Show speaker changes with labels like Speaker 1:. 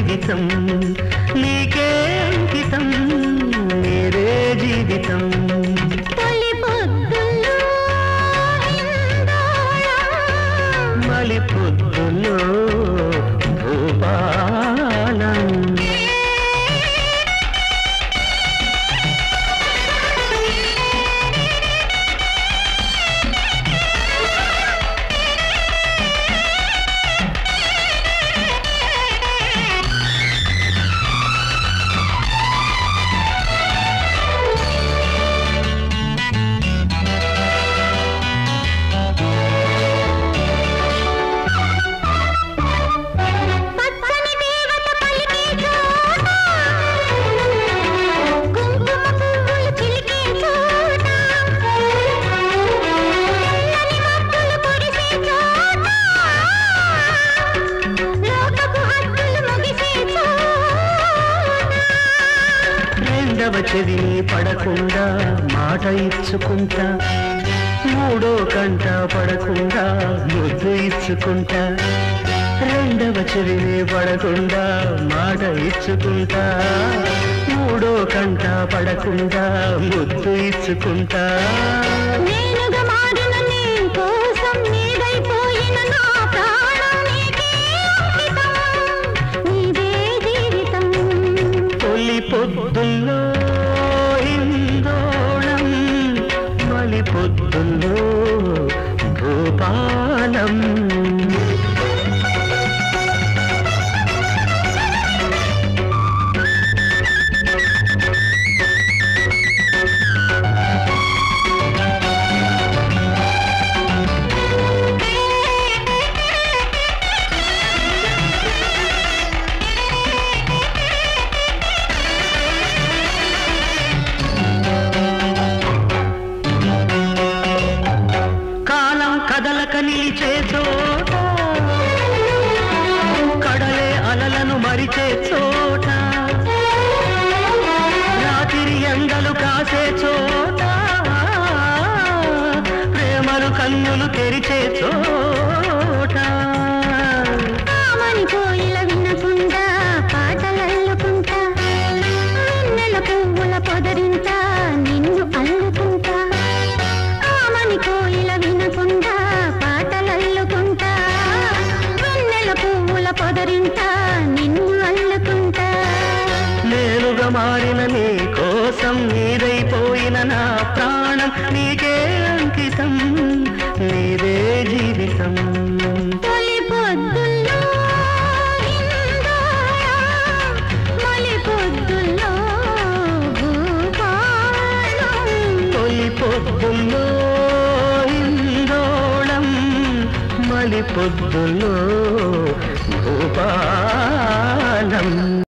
Speaker 1: జీవితం నీకే అంకితం నీరే జీవితం
Speaker 2: తొలి పొద్దుల్లో ఇందోళం.
Speaker 1: మలి పొద్దులో భూపాలం
Speaker 2: పచ్చని దేవత పలికే చోట. కుంకుమ పువ్వులు చిలికే చోట. తెల్లని మబ్బులు కురిసే చోట. లోకపు హద్దులు ముగిసే చోట.
Speaker 1: రెండవ చెవిని పడకుండా మాట ఇచ్చుకుంటా మూడో కంట పడకుండా ముద్దు ఇచ్చుకుంటా రెండవ చెవిని పడకుండా మాట ఇచ్చుకుంటా మూడో కంట పడకుండా ముద్దు ఇచ్చుకుంటా
Speaker 2: నేనుగా మారిన నీ కోసం నీదైపోయిన నా ప్రాణం నీకే అంకితం. నీదే జీవితం
Speaker 1: తొలి పొద్దుల్లో ఇందోళం మలి పొద్దుల్లో భూపాలం కాలం కదలక నిలిచే చోట కడలే అలలను మరిచే చోట రాత్రి ఎండలు కాసే చోట ప్రేమలు కన్నులు తెరిచే చోట
Speaker 2: ఆమని కోయిల వినకుండా పాటలల్లుకుంటా వెన్నెల పువ్వుల పొదరింటా నిన్ను అల్లుకుంటా ఆమని కోయిల వినకుండా పాటలల్లుకుంటా వెన్నెల పువ్వుల పొదరింటా నిన్ను అల్లుకుంటా
Speaker 1: నేనుగా మారిన నీ కోసం నీదైపోయిన నా ప్రాణం నీకే అంకితం నీదే జీవితం
Speaker 2: తొలి పొద్దుల్లో ఇందోళం, మలి పొద్దుల్లో భూపాలం.
Speaker 1: తొలి పొద్దుల్లో ఇందోళం మలి పొద్దుల్లో భూపాలం